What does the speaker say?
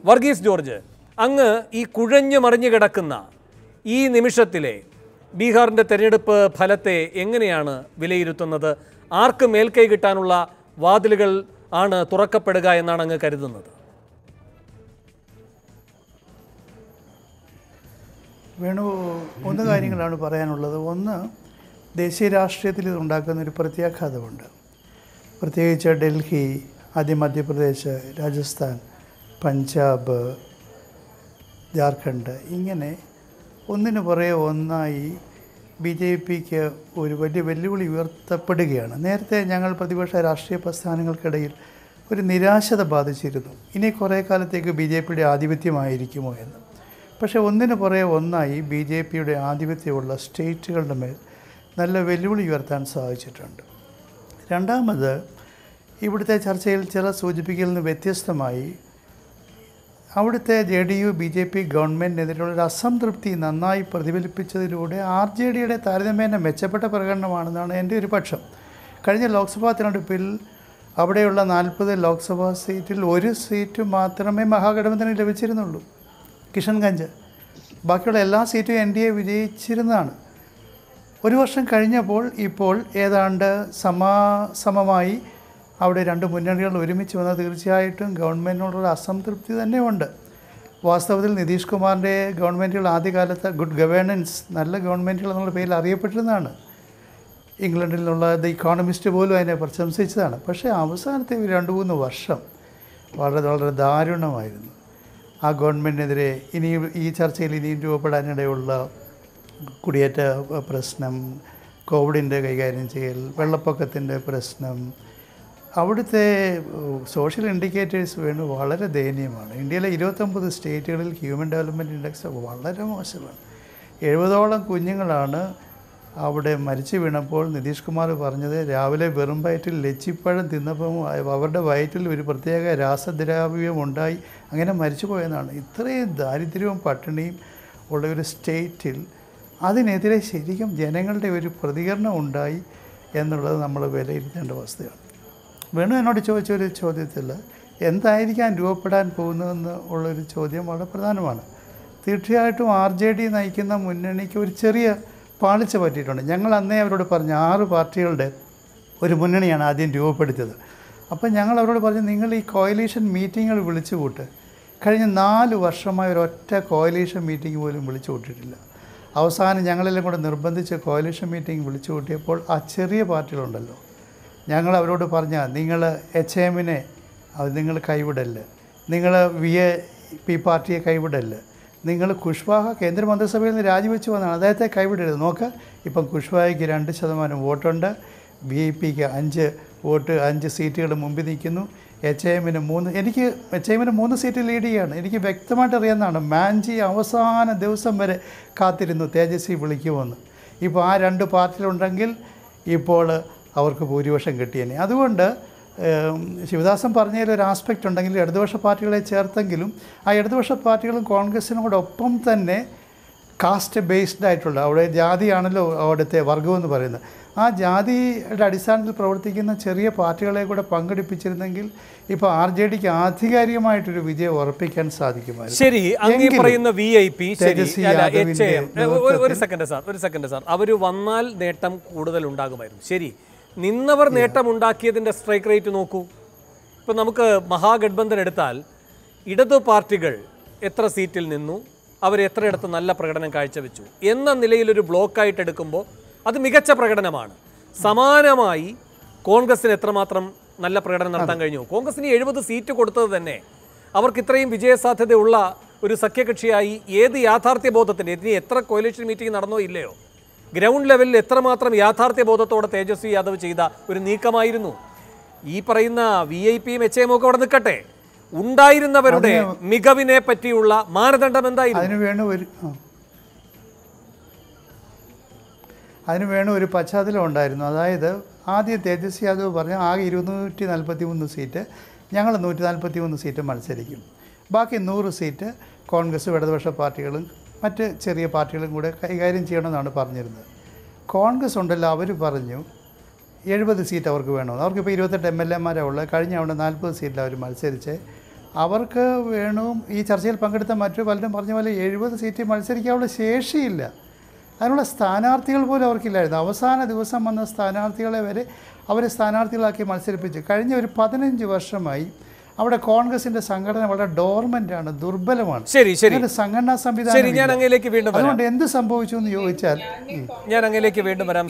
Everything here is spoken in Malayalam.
വർഗീസ് ജോർജ് അങ്ങ് ഈ കുഴഞ്ഞു മറിഞ്ഞു കിടക്കുന്ന ഈ നിമിഷത്തിലെ ബീഹാറിൻ്റെ തെരഞ്ഞെടുപ്പ് ഫലത്തെ എങ്ങനെയാണ് വിലയിരുത്തുന്നത് ആർക്ക് മേൽക്കൈ കിട്ടാനുള്ള വാതിലുകൾ ആണ് തുറക്കപ്പെടുക എന്നാണ് അങ്ങ് കരുതുന്നത് വേണു ഒന്ന് കാര്യങ്ങളാണ് പറയാനുള്ളത് ഒന്ന് ദേശീയ രാഷ്ട്രീയത്തിൽ ഇത് ഉണ്ടാക്കുന്ന ഒരു പ്രത്യാഘാതമുണ്ട് പ്രത്യേകിച്ച് ഡൽഹി ആദ്യം മധ്യപ്രദേശ് രാജസ്ഥാൻ പഞ്ചാബ് ജാർഖണ്ഡ് ഇങ്ങനെ ഒന്നിനു പുറകെ ഒന്നായി ബി ജെ പിക്ക് ഒരു വലിയ വെല്ലുവിളി ഉയർത്തപ്പെടുകയാണ് നേരത്തെ ഞങ്ങൾ പ്രതിപക്ഷ രാഷ്ട്രീയ പ്രസ്ഥാനങ്ങൾക്കിടയിൽ ഒരു നിരാശത ബാധിച്ചിരുന്നു ഇനി കുറേ കാലത്തേക്ക് ബി ജെ പിയുടെ ആധിപത്യമായിരിക്കുമോ എന്ന് പക്ഷേ ഒന്നിനു പുറകെ ഒന്നായി ബി ജെ പിയുടെ ആധിപത്യമുള്ള സ്റ്റേറ്റുകളുടെ മേൽ നല്ല വെല്ലുവിളി ഉയർത്താൻ സാധിച്ചിട്ടുണ്ട് രണ്ടാമത് ഇവിടുത്തെ ചർച്ചയിൽ ചില സൂചിപ്പിക്കലിൽ നിന്ന് വ്യത്യസ്തമായി അവിടുത്തെ J D U B J P ഗവൺമെൻറ്റിനെതിരെയുള്ള ഒരു അസംതൃപ്തി നന്നായി പ്രതിഫലിപ്പിച്ചതിലൂടെ ആർ ജെ ഡിയുടെ താരതമ്യേന മെച്ചപ്പെട്ട പ്രകടനമാണെന്നാണ് എൻ്റെ ഒരു പക്ഷം കഴിഞ്ഞ ലോക്സഭാ തിരഞ്ഞെടുപ്പിൽ അവിടെയുള്ള നാൽപ്പത് ലോക്സഭാ സീറ്റിൽ ഒരു സീറ്റ് മാത്രമേ മഹാഗഠബന്ധന് ലഭിച്ചിരുന്നുള്ളൂ കിഷൻഗഞ്ച് ബാക്കിയുള്ള എല്ലാ സീറ്റും എൻ ഡി എ വിജയിച്ചിരുന്നതാണ് ഒരു വർഷം കഴിഞ്ഞപ്പോൾ ഇപ്പോൾ ഏതാണ്ട് സമാസമമായി അവിടെ രണ്ട് മുന്നണികൾ ഒരുമിച്ച് വന്നാൽ തീർച്ചയായിട്ടും ഗവൺമെൻറ്റിനോടുള്ള അസംതൃപ്തി തന്നെ ഉണ്ട് വാസ്തവത്തിൽ നിതീഷ് കുമാറിൻ്റെ ഗവൺമെൻറ്റുകൾ ആദ്യകാലത്ത് ഗുഡ് ഗവേണൻസ് നല്ല ഗവൺമെൻറ്റുകൾ എന്നുള്ള പേരിൽ അറിയപ്പെട്ടിരുന്നതാണ് ഇംഗ്ലണ്ടിൽ നിന്നുള്ള ദ ഇക്കോണമിസ്റ്റ് പോലും അതിനെ പ്രശംസിച്ചതാണ് പക്ഷേ അവസാനത്തെ ഒരു രണ്ട് മൂന്ന് വർഷം വളരെ വളരെ ദാരുണമായിരുന്നു ആ ഗവൺമെൻറ്റിനെതിരെ ഇനി ഈ ചർച്ചയിൽ ഇനിയും രൂപപ്പെടാനിടയുള്ള കുടിയേറ്റ പ്രശ്നം കോവിഡിൻ്റെ കൈകാര്യം ചെയ്യൽ വെള്ളപ്പൊക്കത്തിൻ്റെ പ്രശ്നം അവിടുത്തെ സോഷ്യൽ ഇൻഡിക്കേറ്റേഴ്സ് വേണു വളരെ ദയനീയമാണ് ഇന്ത്യയിലെ ഇരുപത്തൊമ്പത് സ്റ്റേറ്റുകളിൽ ഹ്യൂമൻ ഡെവലപ്മെൻറ്റ് ഇൻഡെക്സ് വളരെ മോശമാണ് എഴുപതോളം കുഞ്ഞുങ്ങളാണ് അവിടെ മരിച്ചു വീണപ്പോൾ നിതീഷ് കുമാർ പറഞ്ഞത് രാവിലെ വെറും വയറ്റിൽ ലച്ചിപ്പഴം തിന്നപ്പം അവരുടെ വയറ്റിൽ ഒരു പ്രത്യേക രാസദ്രാവ്യം ഉണ്ടായി അങ്ങനെ മരിച്ചു പോയെന്നാണ് ഇത്രയും ദാരിദ്ര്യവും പട്ടിണിയും ഉള്ള ഒരു സ്റ്റേറ്റിൽ അതിനെതിരെ ശരിക്കും ജനങ്ങളുടെ ഒരു പ്രതികരണം ഉണ്ടായി എന്നുള്ളത് നമ്മൾ വിലയിരുത്തേണ്ട വസ്തുതയാണ് വേണു എന്നോട് ചോദിച്ച ഒരു ചോദ്യത്തിൽ എന്തായിരിക്കാൻ രൂപപ്പെടാൻ പോകുന്നതെന്ന് ഉള്ളൊരു ചോദ്യം വളരെ പ്രധാനമാണ് തീർച്ചയായിട്ടും ആർ ജെ ഡി നയിക്കുന്ന മുന്നണിക്ക് ഒരു ചെറിയ പാളിച്ച പറ്റിയിട്ടുണ്ട് ഞങ്ങൾ അന്നേ അവരോട് പറഞ്ഞു ആറ് പാർട്ടികളുടെ ഒരു മുന്നണിയാണ് ആദ്യം രൂപപ്പെടുത്തിയത് അപ്പം ഞങ്ങൾ അവരോട് പറഞ്ഞു നിങ്ങൾ ഈ കോയലീഷൻ മീറ്റിങ്ങുകൾ വിളിച്ചു കൂട്ട് കഴിഞ്ഞ നാല് വർഷമായി ഒരൊറ്റ കോയലീഷൻ മീറ്റിംഗ് പോലും വിളിച്ചു കൂട്ടിയിട്ടില്ല അവസാനം ഞങ്ങളെല്ലാം കൂടെ നിർബന്ധിച്ച് കോയലീഷൻ മീറ്റിംഗ് വിളിച്ചു കൂട്ടിയപ്പോൾ ആ ചെറിയ പാർട്ടികളുണ്ടല്ലോ ഞങ്ങൾ അവരോട് പറഞ്ഞ നിങ്ങൾ എച്ച് എമ്മിനെ അത് നിങ്ങൾ കൈവിടല്ല് നിങ്ങൾ വി എ പി പാർട്ടിയെ കൈവിടല്ല് നിങ്ങൾ കുഷ്വാഹ കേന്ദ്രമന്ത്രിസഭയിൽ നിന്ന് രാജിവെച്ച് വന്നതാണ് അദ്ദേഹത്തെ കൈവിടരുത് നോക്ക് ഇപ്പം കുഷ്വാഹയ്ക്ക് രണ്ട് ശതമാനം വോട്ടുണ്ട് ബി ഐ പിക്ക് അഞ്ച് വോട്ട് അഞ്ച് സീറ്റുകൾ മുമ്പിൽ നിൽക്കുന്നു എച്ച് എമ്മിന് മൂന്ന് എനിക്ക് എച്ച് എമ്മിന് മൂന്ന് സീറ്റ് ലീഡ് ചെയ്യാണ് എനിക്ക് വ്യക്തമായിട്ട് അറിയാവുന്നതാണ് മാഞ്ചി അവസാന ദിവസം വരെ കാത്തിരുന്നു തേജസ്വി വിളിക്കുമെന്ന് ഇപ്പോൾ ആ രണ്ട് പാർട്ടിയിലുണ്ടെങ്കിൽ ഇപ്പോൾ അവർക്ക് ഭൂരിപക്ഷം കിട്ടിയേനെ അതുകൊണ്ട് ഏം, ശിവദാസൻ പറഞ്ഞതിൽ ഒരു ആസ്പെക്റ്റ് ഉണ്ടെങ്കിൽ ഇടതുപക്ഷ പാർട്ടികളെ ചേർത്തെങ്കിലും ആ ഇടതുപക്ഷ പാർട്ടികളും കോൺഗ്രസിനോടൊപ്പം തന്നെ കാസ്റ്റ് ബേസ്ഡ് ആയിട്ടുള്ള അവിടെ ജാതിയാണല്ലോ അവിടുത്തെ വർഗം എന്ന് പറയുന്നത് ആ ജാതിയുടെ അടിസ്ഥാനത്തിൽ പ്രവർത്തിക്കുന്ന ചെറിയ പാർട്ടികളെ കൂടെ പങ്കെടുപ്പിച്ചിരുന്നെങ്കിൽ ഇപ്പോൾ ആർ ജെ ഡിക്ക് ആധികാരികമായിട്ടൊരു വിജയം ഉറപ്പിക്കാൻ സാധിക്കുമായിരുന്നു ശരി അങ്ങ് ഈ എങ്കിലും പറയുന്ന വി ഐ പി ശരി തേജസ്വി അല്ല, യാദവിന്റെ HAM. ഏ, ഒരു- ഒരു നേതൃത്വത്തിൽ- സെക്കൻഡ് സാർ ഒരു സെക്കൻഡ് സാർ അവർ വന്നാൽ നേട്ടം കൂടുതൽ ഉണ്ടാകുമായിരുന്നു ശരി നിന്നവർ നേട്ടം ഉണ്ടാക്കിയതിൻ്റെ സ്ട്രൈക്ക് റേറ്റ് നോക്കൂ ഇപ്പം നമുക്ക് മഹാഗഡ്ബന്ധൻ എടുത്താൽ ഇടതു പാർട്ടികൾ എത്ര സീറ്റിൽ നിന്നു അവർ എത്രയിടത്ത് നല്ല പ്രകടനം കാഴ്ചവെച്ചു എന്ന നിലയിലൊരു ബ്ലോക്കായിട്ട് എടുക്കുമ്പോൾ അത് മികച്ച പ്രകടനമാണ് സമാനമായി കോൺഗ്രസിന് എത്രമാത്രം നല്ല പ്രകടനം നടത്താൻ കഴിഞ്ഞു കോൺഗ്രസിന് എഴുപത് സീറ്റ് കൊടുത്തത് തന്നെ അവർക്ക് ഇത്രയും വിജയസാധ്യതയുള്ള ഒരു സഖ്യകക്ഷിയായി ഏത് യാഥാർത്ഥ്യ ബോധത്തിൻ്റെ ഇനി എത്ര കോയിലേഷൻ മീറ്റിംഗ് നടന്നോ ഇല്ലയോ ഗ്രൗണ്ട് ലെവലിൽ എത്രമാത്രം യാഥാർത്ഥ്യ ബോധത്തോടെ തേജസ്വി യാദവ് ചെയ്ത ഒരു നീക്കമായിരുന്നു ഈ പറയുന്ന വി ഐ പിയും എച്ച് എം ഒക്കെ അവിടെ നിൽക്കട്ടെ ഉണ്ടായിരുന്നവരുടെ മികവിനെ പറ്റിയുള്ള മാനദണ്ഡം എന്തായിരുന്നു അതിന് വേണം ഒരു ആ. അതിന് വേണം ഒരു പശ്ചാത്തലം ഉണ്ടായിരുന്നു അതായത് ആദ്യം തേജസ്വി യാദവ് പറഞ്ഞ ആകെ ഇരുന്നൂറ്റി നാൽപ്പത്തി മൂന്ന് സീറ്റ് ഞങ്ങൾ നൂറ്റി നാൽപ്പത്തി മൂന്ന് സീറ്റ് മത്സരിക്കും ബാക്കി നൂറ് സീറ്റ് കോൺഗ്രസ് ഇടതുപക്ഷ പാർട്ടികളും മറ്റ് ചെറിയ പാർട്ടികളും കൂടെ കൈകാര്യം ചെയ്യണമെന്നാണ് പറഞ്ഞിരുന്നത് കോൺഗ്രസ് ഉണ്ടല്ലോ അവർ പറഞ്ഞു എഴുപത് സീറ്റ് അവർക്ക് വേണമെന്ന് അവർക്കിപ്പോൾ ഇരുപത്തെട്ട് എം എൽ എമാരാണ് ഉള്ളത് കഴിഞ്ഞ അവിടെ നാൽപ്പത് സീറ്റിൽ അവർ മത്സരിച്ച് അവർക്ക് വേണവും ഈ ചർച്ചയിൽ പങ്കെടുത്ത മറ്റു പലരും പറഞ്ഞ പോലെ എഴുപത് സീറ്റ് മത്സരിക്കാനുള്ള ശേഷിയില്ല അതിനുള്ള സ്ഥാനാർത്ഥികൾ പോലും അവർക്കില്ലായിരുന്നു അവസാന ദിവസം വന്ന സ്ഥാനാർത്ഥികളെ വരെ അവരെ സ്ഥാനാർത്ഥികളാക്കി മത്സരിപ്പിച്ചു കഴിഞ്ഞ ഒരു പതിനഞ്ച് വർഷമായി അവിടെ കോൺഗ്രസിൻ്റെ സംഘടന വളരെ ഡോർമെൻ്റ് ആണ് ദുർബലമാണ് ശരി ശരി അങ്ങനെ സംഘടനാ ശരി സംവിധാനം ഞാൻ അങ്ങയിലേക്ക് വീണ്ടും വരാം അതുകൊണ്ട് എന്ത് സംഭവിച്ചു എന്ന് ചോദിച്ചാൽ ഉം. ഞാൻ അങ്ങയിലേക്ക് വീണ്ടും വരാം